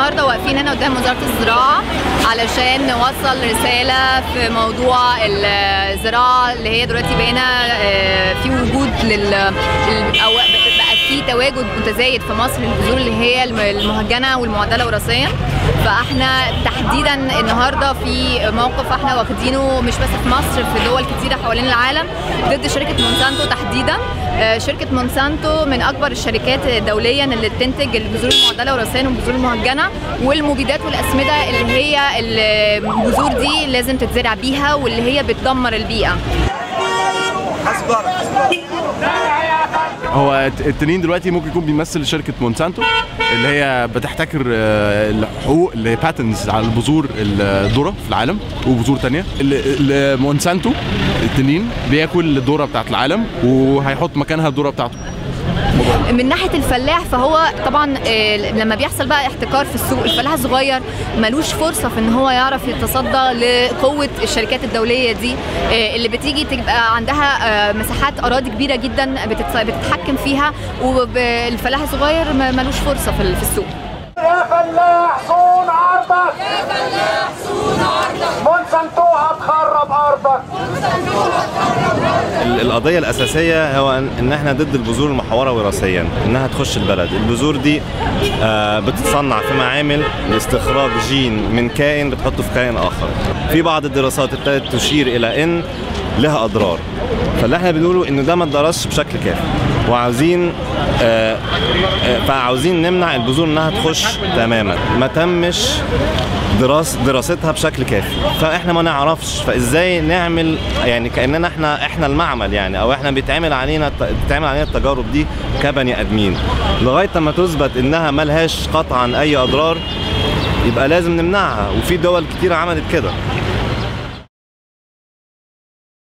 النهارده واقفين هنا قدام وزاره الزراعه علشان نوصل رساله في موضوع الزراعه اللي هي دلوقتي بقينا آه، في وجود لل ال- أو بقى في تواجد متزايد في مصر للبذور اللي هي الم- المهجنه والمعدله وراثيا فاحنا تحديدا النهارده في موقف احنا واخدينه مش بس في مصر في دول كتيره حوالين العالم ضد شركه مونسانتو تحديدا آه، شركه مونسانتو من اكبر الشركات دوليا اللي بتنتج البذور المعدله وراثيا والبذور المهجنه والمبيدات والاسمده اللي هي البذور دي لازم تتزرع بيها واللي هي بتدمر البيئه هو الت- التنين دلوقتي ممكن يكون بيمثل شركه مونسانتو اللي هي بتحتكر آه، الحقوق اللي هي باتنز على البذور الذره في العالم وبذور تانية ال- ال- مونسانتو التنين بياكل الذره بتاعت العالم وهيحط مكانها الذره بتاعته من ناحيه الفلاح فهو طبعا آه، لما بيحصل بقى احتكار في السوق الفلاح الصغير ملوش فرصه في ان هو يعرف يتصدى لقوه الشركات الدوليه دي آه، اللي بتيجي تبقى عندها آه، مساحات اراضي كبيره جدا بتتص- بتتحكم فيها والفلاح الصغير ما- ملوش فرصه في ال- في السوق يا فلاح صون عرضك يا فلاح صون عرضك مونسانتو هتخرب ارضك ال- القضية الأساسية هو إن- إن إحنا ضد البذور المحورة وراثيا إنها تخش البلد، البذور دي آه، بتتصنع في معامل لاستخراج جين من كائن بتحطه في كائن آخر. في بعض الدراسات ابتدت تشير إلى إن لها أضرار. فاللي إحنا بنقوله إن ده ما اتدرسش بشكل كافي. وعاوزين آه، آه، فعاوزين نمنع البذور إنها تخش تماما. ما تمش دراس دراستها بشكل كافي فاحنا ما نعرفش فازاي نعمل يعني كاننا احنا احنا المعمل يعني او احنا بيتعمل علينا بتتعمل علينا التجارب دي كبني ادمين لغايه ما تثبت انها ملهاش قطعا اي اضرار يبقى لازم نمنعها وفي دول كتير عملت كده